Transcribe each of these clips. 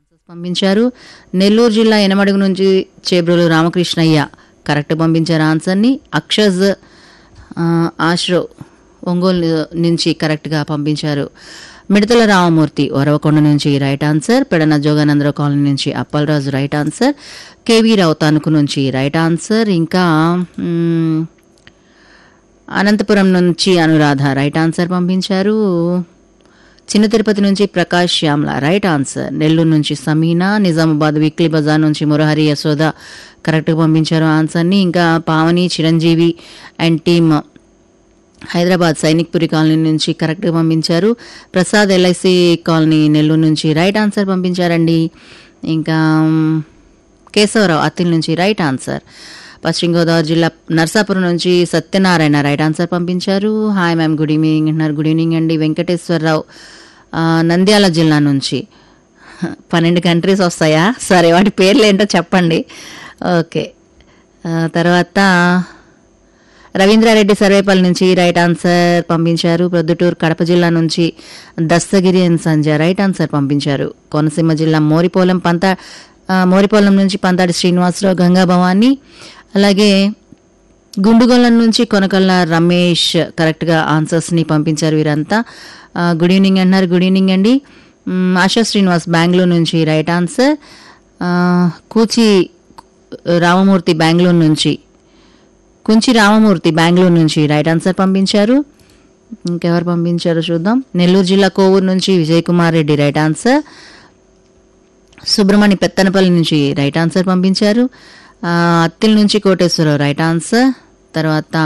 పంపించారు నెల్లూరు జిల్లా ఎనమడుగు నుంచి చేబ్రోలు రామకృష్ణయ్య కరెక్ట్ పంపించారు ఆన్సర్ని అక్షజ్ ఆ, ఆశ్రో ఒంగోలు నుంచి కరెక్ట్గా పంపించారు మిడతల రామమూర్తి వరవకొండ నుంచి right answer Pedana Joganandarao colony నుంచి Appalaraju right answer KV Rao Tanuku నుంచి రైట్ ఆన్సర్ ఇంకా మ్, అనంతపురం నుంచి అనురాధ రైట్ ఆన్సర్ పంపించారు చిన్న తిరుపతి నుంచి ప్రకాష్ శ్యామ్ల రైట్ ఆన్సర్ నెల్లూరు నుంచి సమీనా నిజామాబాద్ వీక్లీ బజార్ నుంచి మురహరి యశోద కరెక్ట్గా పంపించారు ఆన్సర్ని ఇంకా Pavani Chiranjeevi and team Hyderabad Sainikpuri colony నుంచి కరెక్ట్గా పంపించారు ప్రసాద్ ఎల్ఐసి కాలనీ నెల్లూరు నుంచి రైట్ ఆన్సర్ పంపించారండి ఇంకా మ్, కేశవరావు అత్తిల్ నుంచి రైట్ ఆన్సర్ పశ్చిమ గోదావరి జిల్లా నర్సాపురం నుంచి సత్యనారాయణ రైట్ ఆన్సర్ పంపించారు హాయ్ మ్యామ్ గుడ్ ఈవినింగ్ అంటున్నారు గుడ్ ఈవినింగ్ అండి వెంకటేశ్వరరావు ఆ, నంద్యాల జిల్లా నుంచి పన్నెండు కంట్రీస్ వస్తాయా సరే వాటి పేర్లు ఏంటో చెప్పండి ఓకే ఆ, తర్వాత రవీంద్రారెడ్డి సర్వేపల్లి నుంచి రైట్ ఆన్సర్ పంపించారు ప్రొద్దుటూరు కడప జిల్లా నుంచి Dastagiri and Sanjay right answer పంపించారు కోనసీమ జిల్లా మోరిపోలం పంత ఆ, మోరిపోలం నుంచి పంతాడి శ్రీనివాసరావు గంగా భవాని అలాగే గుండుగొల్లం నుంచి కొనకల్ల రమేష్ కరెక్ట్గా ఆన్సర్స్ని పంపించారు వీరంతా ఆ, గుడ్ ఈవినింగ్ అంటున్నారు గుడ్ ఈవినింగ్ అండి మ్, ఆశా శ్రీనివాస్ బెంగళూరు నుంచి రైట్ ఆన్సర్ ఆ, కూచి రామమూర్తి బెంగళూరు నుంచి కుంచి రామమూర్తి బెంగళూరు నుంచి రైట్ ఆన్సర్ పంపించారు ఇంకెవరు పంపించారో చూద్దాం నెల్లూరు జిల్లా కోవూరు నుంచి విజయ్ కుమార్ రెడ్డి రైట్ ఆన్సర్ సుబ్రహ్మణ్య పెత్తనపల్లి నుంచి రైట్ ఆన్సర్ పంపించారు ఆ, అత్తిల్ నుంచి కోటేశ్వరరావు రైట్ ఆన్సర్ తర్వాత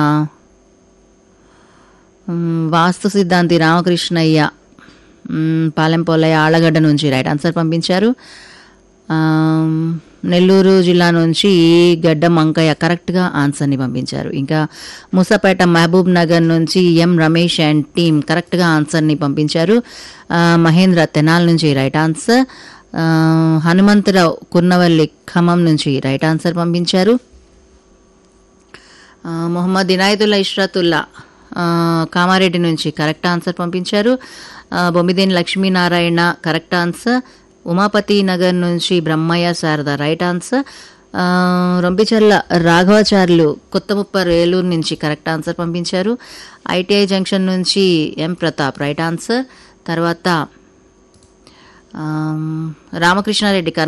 మ్, వాస్తు సిద్ధాంతి రామకృష్ణయ్య మ్, పాలెంపోలయ్య ఆళ్ళగడ్డ నుంచి రైట్ ఆన్సర్ పంపించారు ఆమ్, నెల్లూరు జిల్లా నుంచి గడ్డ మంకయ్య కరెక్ట్గా ఆన్సర్ని పంపించారు ఇంకా మూసాపేట మహబూబ్ నగర్ నుంచి ఎం రమేష్ అండ్ టీమ్ కరెక్ట్గా ఆన్సర్ని పంపించారు ఆ, మహేంద్ర తెనాల్ నుంచి రైట్ ఆన్సర్ ఆ, హనుమంతరావు కున్నవల్లి ఖమ్మం నుంచి రైట్ ఆన్సర్ పంపించారు ఆ, మొహమ్మద్ ఇనాయతుల్లా ఇష్రతుల్లా ఆ, కామారెడ్డి నుంచి కరెక్ట్ ఆన్సర్ పంపించారు ఆ, బొమ్మిదేని లక్ష్మీనారాయణ కరెక్ట్ ఆన్సర్ ఉమాపతి నగర్ నుంచి బ్రహ్మయ్య శారద రైట్ ఆన్సర్ ఆ, రొంపిచర్ల రాఘవాచార్యులు కొత్తముప్పర్ ఏలూరు నుంచి కరెక్ట్ ఆన్సర్ పంపించారు ఐటీఐ జంక్షన్ నుంచి ఎం ప్రతాప్ రైట్ ఆన్సర్ తర్వాత ఆమ్, రామకృష్ణారెడ్డి కర్ణ